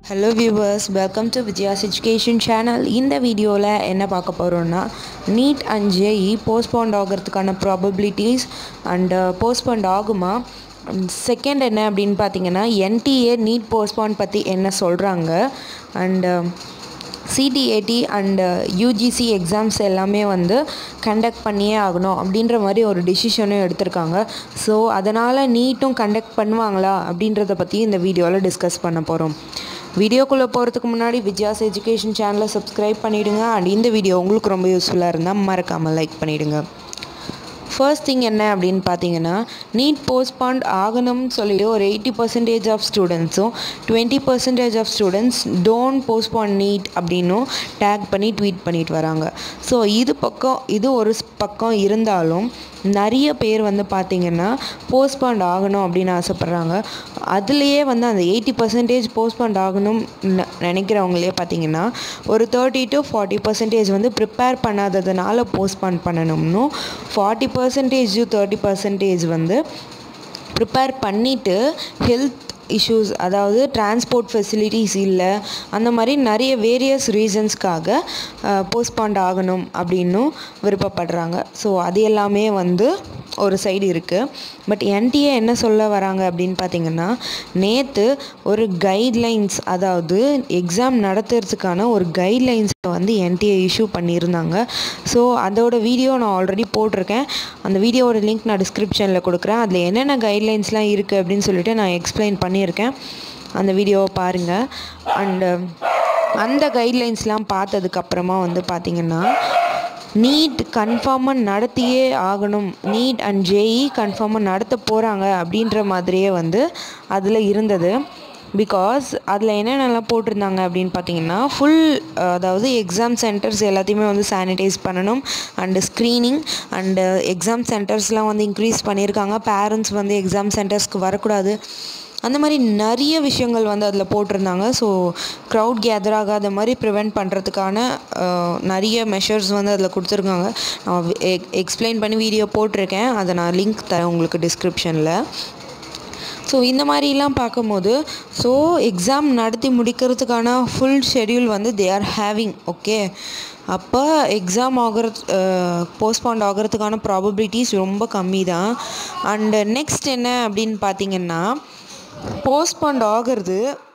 hello viewers welcome to Vijaya's education channel இந்த வீடியோவில் என்ன பார்க்க போகிறோன்னா நீட் அண்ட் ஜேஇ போஸ்ட்போண்ட் ஆகிறதுக்கான ப்ராபபிலிட்டிஸ் அண்டு போஸ்ட்போண்ட் ஆகுமா செகண்ட் என்ன அப்படின்னு பார்த்தீங்கன்னா என்டிஏ நீட் போஸ்ட்போன் பற்றி என்ன சொல்கிறாங்க and CTET and UGC exams எல்லாமே வந்து கண்டக்ட் பண்ணியே ஆகணும் அப்படின்ற மாதிரி ஒரு டிசிஷனும் எடுத்திருக்காங்க ஸோ அதனால் நீட்டும் கண்டக்ட் பண்ணுவாங்களா அப்படின்றத பற்றி இந்த வீடியோவில் டிஸ்கஸ் பண்ண போகிறோம் வீடியோக்குள்ளே போகிறதுக்கு முன்னாடி விஜயாஸ் எஜுகேஷன் சேனலை சப்ஸ்கிரைப் பண்ணிவிடுங்க அண்ட் இந்த வீடியோ உங்களுக்கு ரொம்ப யூஸ்ஃபுல்லாக இருந்தால் மறக்காமல் லைக் பண்ணிவிடுங்க ஃபர்ஸ்ட் திங் என்ன அப்படின்னு பார்த்தீங்கன்னா நீட் போஸ்ட்பாண்ட் ஆகணும்னு சொல்லிட்டு ஒரு எயிட்டி பர்சன்டேஜ் ஆஃப் ஸ்டூடெண்ட்ஸும் twenty percentage of students don't postpone NEET அப்படின்னும் டேக் பண்ணி ட்வீட் பண்ணிட்டு வராங்க ஸோ இது பக்கம் இது ஒரு பக்கம் இருந்தாலும் நிறைய பேர் வந்து பார்த்திங்கன்னா போஸ்ட்பாண்ட் ஆகணும் அப்படின்னு ஆசைப்பட்றாங்க அதுலேயே வந்து அந்த எயிட்டி பர்சன்டேஜ் போஸ்ட்பாண்ட் ஆகணும் நினைக்கிறவங்களே பார்த்திங்கன்னா ஒரு தேர்ட்டி டு ஃபார்ட்டி பர்சன்டேஜ் வந்து ப்ரிப்பேர் பண்ணாததுனால போஸ்ட்பாண்ட் பண்ணணும்னும் ஃபார்ட்டி பர்சன்டேஜ் தேர்ட்டி பர்சன்டேஜ் வந்து ப்ரிப்பேர் பண்ணிவிட்டு ஹெல்த் இஷ்யூஸ் அதாவது டிரான்ஸ்போர்ட் ஃபெசிலிட்டிஸ் இல்லை அந்த மாதிரி நிறைய வேரியஸ் ரீசன்ஸ்க்காக போஸ்ட்பாண்ட் ஆகணும் அப்படின்னும் விருப்பப்படுறாங்க ஸோ அது எல்லாமே வந்து ஒரு சைடு இருக்குது பட் என்டிஏ என்ன சொல்ல வராங்க அப்படின்னு பார்த்தீங்கன்னா நேற்று ஒரு கைட்லைன்ஸ் அதாவது எக்ஸாம் நடத்துறதுக்கான ஒரு கைட்லைன்ஸை வந்து என்டிஏ இஷ்யூ பண்ணியிருந்தாங்க ஸோ அதோட வீடியோ நான் ஆல்ரெடி போட்டிருக்கேன் அந்த வீடியோவோட லிங்க் நான் டிஸ்கிரிப்ஷனில் கொடுக்குறேன் அதில் என்னென்ன கைட்லைன்ஸ்லாம் இருக்குது அப்படின்னு சொல்லிட்டு நான் எக்ஸ்பிளைன் பண்ணியிருக்கேன் அந்த வீடியோவை பாருங்கள் அண்டு அந்த கைட்லைன்ஸ்லாம் பார்த்ததுக்கப்புறமா வந்து பார்த்திங்கன்னா நீட் கன்ஃபார்மாக நடத்தியே ஆகணும் நீட் அண்ட் ஜேஇ கன்ஃபார்மாக நடத்த போகிறாங்க அப்படின்ற மாதிரியே வந்து அதில் இருந்தது பிகாஸ் அதில் என்னென்னலாம் போட்டிருந்தாங்க அப்படின்னு பார்த்தீங்கன்னா ஃபுல் அதாவது எக்ஸாம் சென்டர்ஸ் எல்லாத்தையுமே வந்து சானிடைஸ் பண்ணணும் அண்டு ஸ்க்ரீனிங் அண்டு எக்ஸாம் சென்டர்ஸ்லாம் வந்து இன்க்ரீஸ் பண்ணியிருக்காங்க பேரண்ட்ஸ் வந்து எக்ஸாம் சென்டர்ஸ்க்கு வரக்கூடாது அந்த மாதிரி நிறைய விஷயங்கள் வந்து அதில் போட்டிருந்தாங்க ஸோ க்ரௌட் கேதர் ஆகாத மாதிரி ப்ரிவெண்ட் பண்ணுறதுக்கான நிறைய மெஷர்ஸ் வந்து அதில் கொடுத்துருக்காங்க நான் எக்ஸ்பிளைன் பண்ணி வீடியோ போட்டிருக்கேன் அதை நான் லிங்க் தரேன் உங்களுக்கு டிஸ்கிரிப்ஷனில் ஸோ இந்த மாதிரிலாம் பார்க்கும்போது ஸோ எக்ஸாம் நடத்தி முடிக்கிறதுக்கான ஃபுல் ஷெடியூல் வந்து தே ஆர் ஹேவிங் ஓகே அப்போ எக்ஸாம் ஆகிறது போஸ்ட்பாண்ட் ஆகிறதுக்கான ப்ராபபிலிட்டிஸ் ரொம்ப கம்மி தான் அண்டு நெக்ஸ்ட் என்ன அப்படின்னு பார்த்தீங்கன்னா போஸ்ட்பாண்ட் ஆகிறது